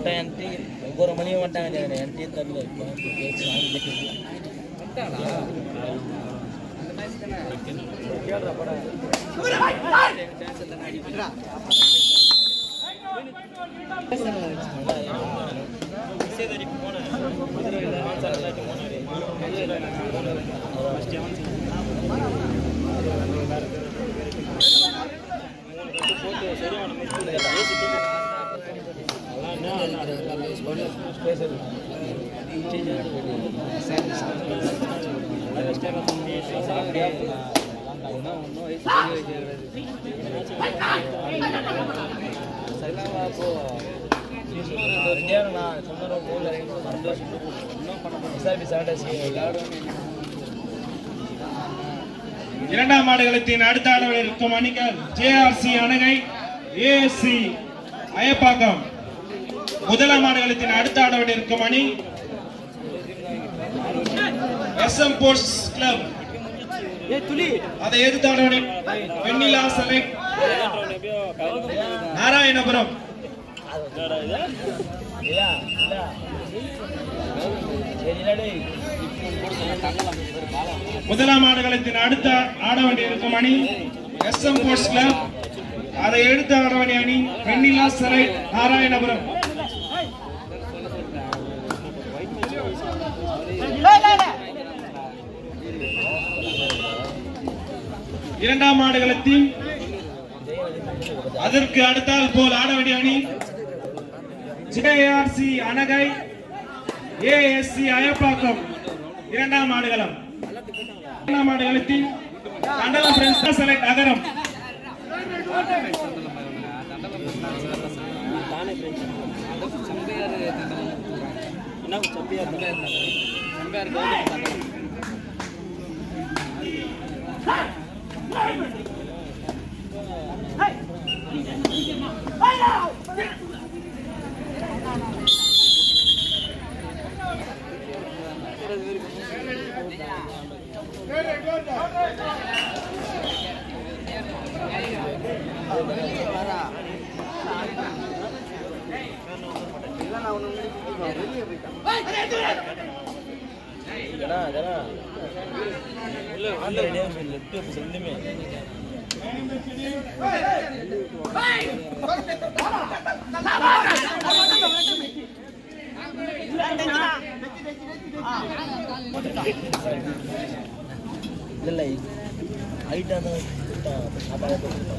விட்டா N T ஒவ்வொரு மணியும் வந்துட்டாங்க என் டீ தரல இப்போ பேசி வாங்கி இரண்டாம் ஆடுகளத்தின் அடுத்த ஆடவர் இருக்கும் அணிகள் ஜேஆர்சி அணகை ஏஎஸ்சி அயப்பாக்கம் முதலாம் ஆடுகளத்தின் அடுத்த ஆடவர் இருக்கும் அணி எஸ் எம் போர்ட்ஸ் கிளப் அதை எதிர்த்து ஆடவர் வெண்ணிலா செலக்ட் நாராயணபுரம் முதலாம் ஆடுகளத்தின் அடுத்த ஆட வேண்டிய இருக்கும் அணி எஸ் எம் போர்ட்ஸ் கிளப் அதை எடுத்து ஆட வேண்டிய அணி வெண்ணிலா சிலை நாராயணபுரம் இரண்டாம் ஆடுகளத்தின் அதற்கு அடுத்தால் போல் ஆட வேண்டிய அணி ஜேஆர்சி அனகை ஏஎஸ்சி அயப்பாக்கம் இரண்டாம் ஆடுகளம் இரண்டாம் ஆடுகளத்தின் கண்டலம் பிரின்ஸ் செலக்ட் அகரம் இதெல்லாம் இதெல்லாம் உள்ள உள்ள ரெடியாக லெஃப்ட் ரெண்டுமே இல்ல இல்ல ஹைட்டா தான் அதான்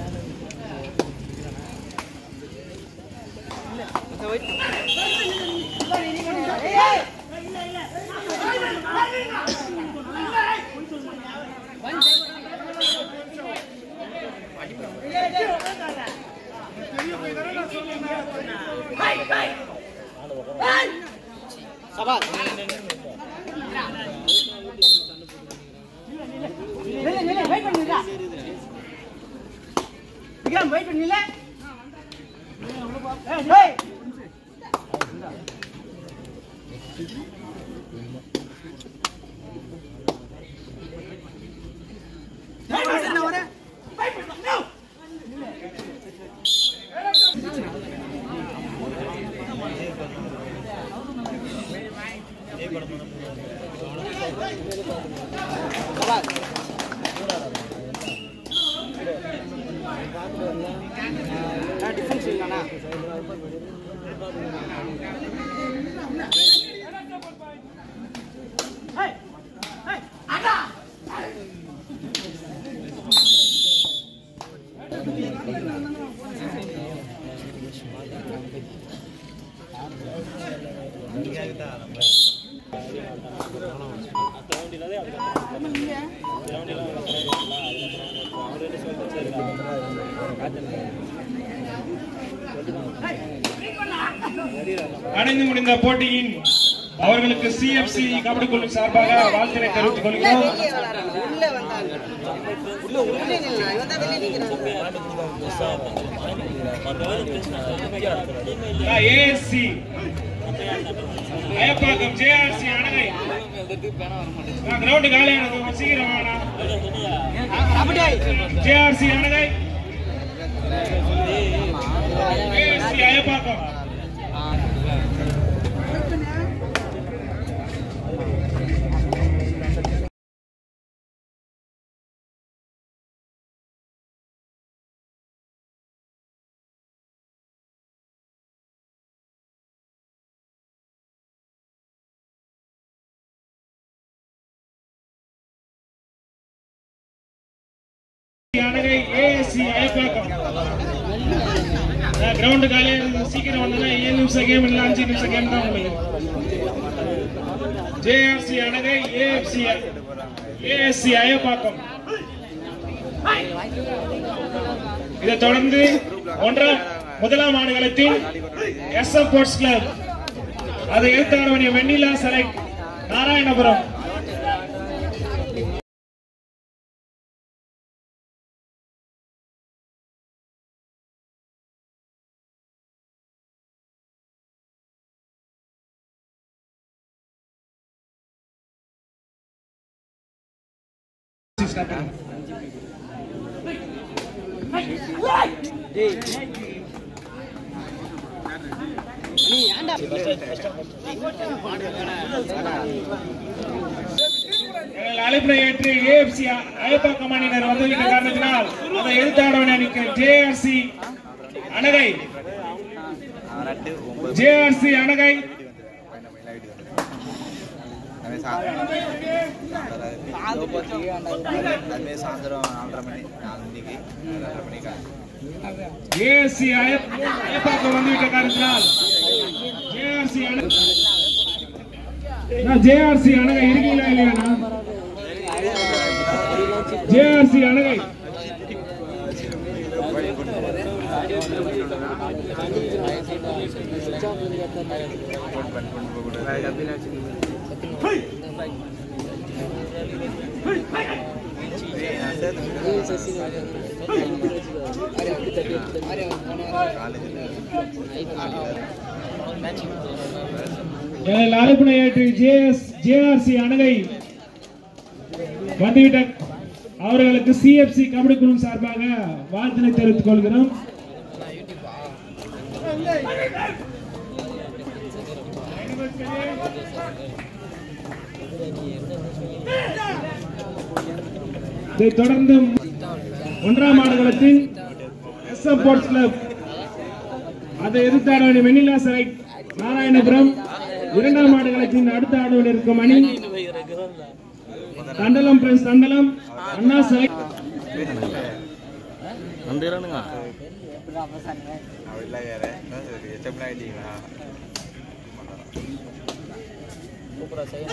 அடைந்து முடிந்த போட்டியின் அவர்களுக்கு சிஎஃப்சி கபடி குழு சார்பாக வாழ்த்தினை தெரிவித்துக் கொள்கிறோம் ASC Ayappakkam JRC Anakai ground காலியானது சீக்கிரம் வாடா. JRC Anakai ASC Ayappakkam Anakai ASC Ayappakkam ground காலையே சீக்கிரம் வந்தா ஏழு நிமிஷம் கேம் இல்லை அஞ்சு நிமிஷம் கேம் தான் உங்களுக்கு JRC Anakai AFC ASC Ayappakkam இதைத் தொடர்ந்து ஒன்றாம் முதலாம் ஆடுகளத்தில் எஸ் எம் ஸ்போர்ட்ஸ் கிளப் அதை எதிர்த்தாடவனிய வெண்ணிலா செலக்ட் நாராயணபுரம் எங்கள் அழைப்பினை ஏற்று ஏஎஃப்சி அயப்பாக்கம் அணியினர் வந்துவிட்ட காரணத்தினால் அதை எதிர்த்தாடவன் அணிக்கு ஜேஆர்சி அணகை ஜேஆர்சி அணகை అదే సాయంత్రం నాలుగర మణి నాలుగింటికి నాలుగర మణి కాదు ஏஎஸ்சி அயப்பாக்கம் வந்துவிட்ட காரணத்தினால் ஜேஆர்சி அணை ஜேஆர்சி அணகை இருக்கீங்களா இல்லையாண்ணா ஜேஆர்சி அணகை எங்கள் அழைப்பினை ஏற்று ஜேஎஸ் ஜேஆர்சி அணகை வந்துவிட்ட அவர்களுக்கு சிஎஃப்சி கபடி குழு சார்பாக வாழ்த்தினை தெரிவித்துக் கொள்கிறோம் இதைத் தொடர்ந்து ஒன்றாம் ஆடுகளத்தில் எஸ் எம் ஸ்போர்ட்ஸ் கிளப் அதை எதிர்த்தாட வேண்டிய வெண்ணிலா சிலை நாராயணபுரம் இரண்டாம் ஆடுகளத்தின் அடுத்த ஆடுகள் இருக்கும் அணி தண்டலம் பிளஸ் தண்டலம் அண்ணா சிலை வந்துடுறானுங்க అవిలాగారే చెప్పిన ఐడియా சூப்பரா செய்ய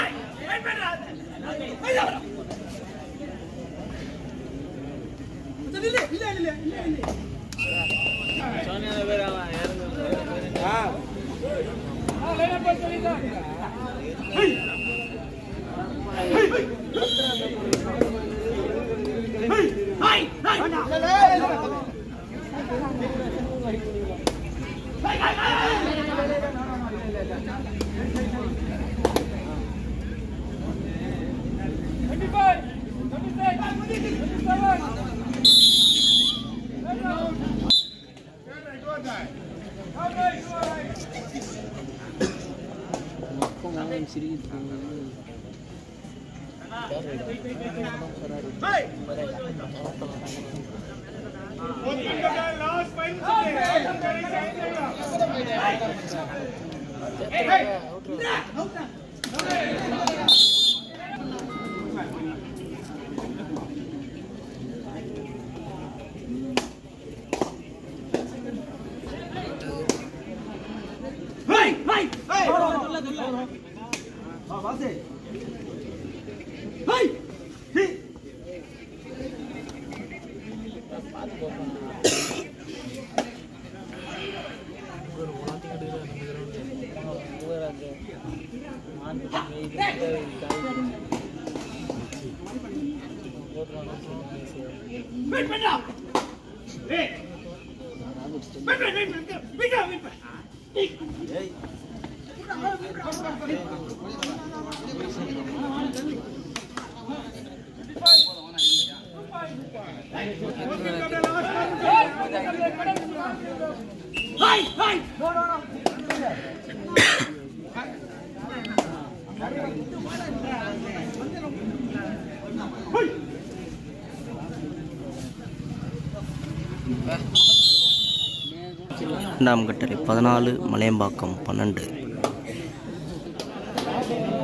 இரண்டாம் கட்டளை பதினாலு மலையம்பாக்கம் பன்னெண்டு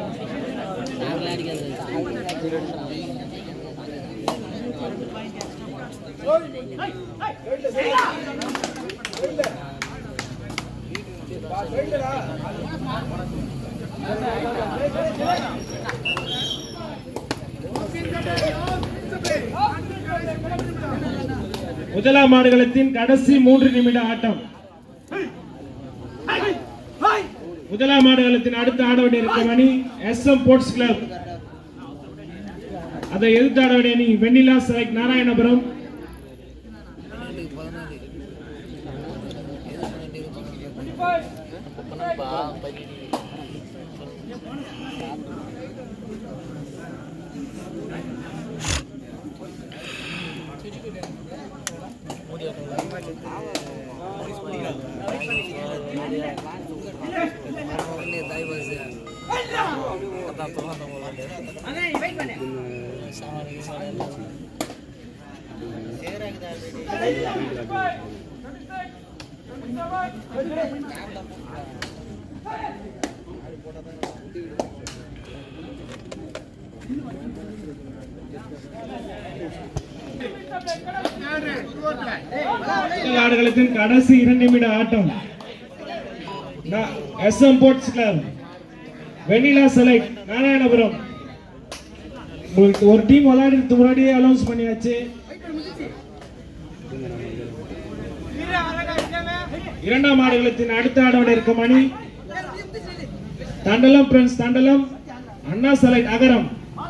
நாங்களே அடிக்காது முதலாம் ஆடுகளத்தின் கடைசி மூன்று நிமிட ஆட்டம் முதலாம் ஆடுகளத்தின் அடுத்த ஆட வேண்டியிருக்கும் அணி எஸ் எம் போர்ட்ஸ் கிளப் அதை எதிர்த்து ஆட வேண்டிய அணி வெண்ணிலா செலக்ட் நாராயணபுரம் முதல் ஆடுகளத்தின் கடைசி இரண்டு நிமிட ஆட்டம் S M sports club Vennila select Narayanapuram உங்களுக்கு ஒரு டீம் விளையாடுறதுக்கு முன்னாடியே அனௌன்ஸ் பண்ணியாச்சு இரண்டாம் ஆடுகளத்தின் அடுத்த ஆடோட இருக்கும் அணி Thandalam prince Thandalam Anna select Agaram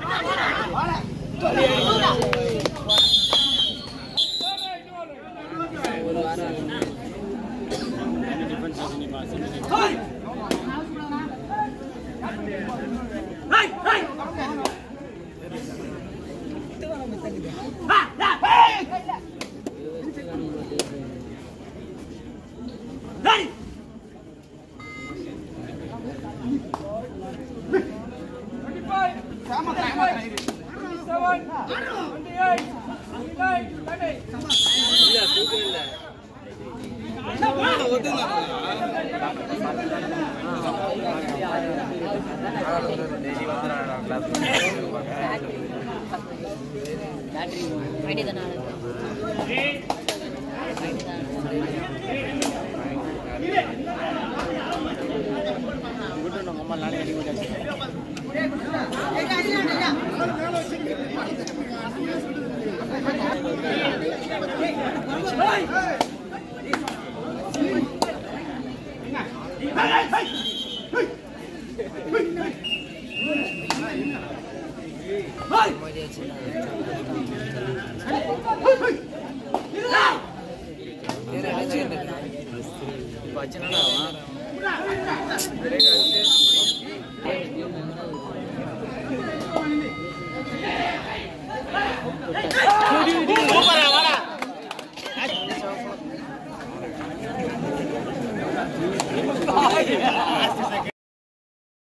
Friday the நாள் ஆ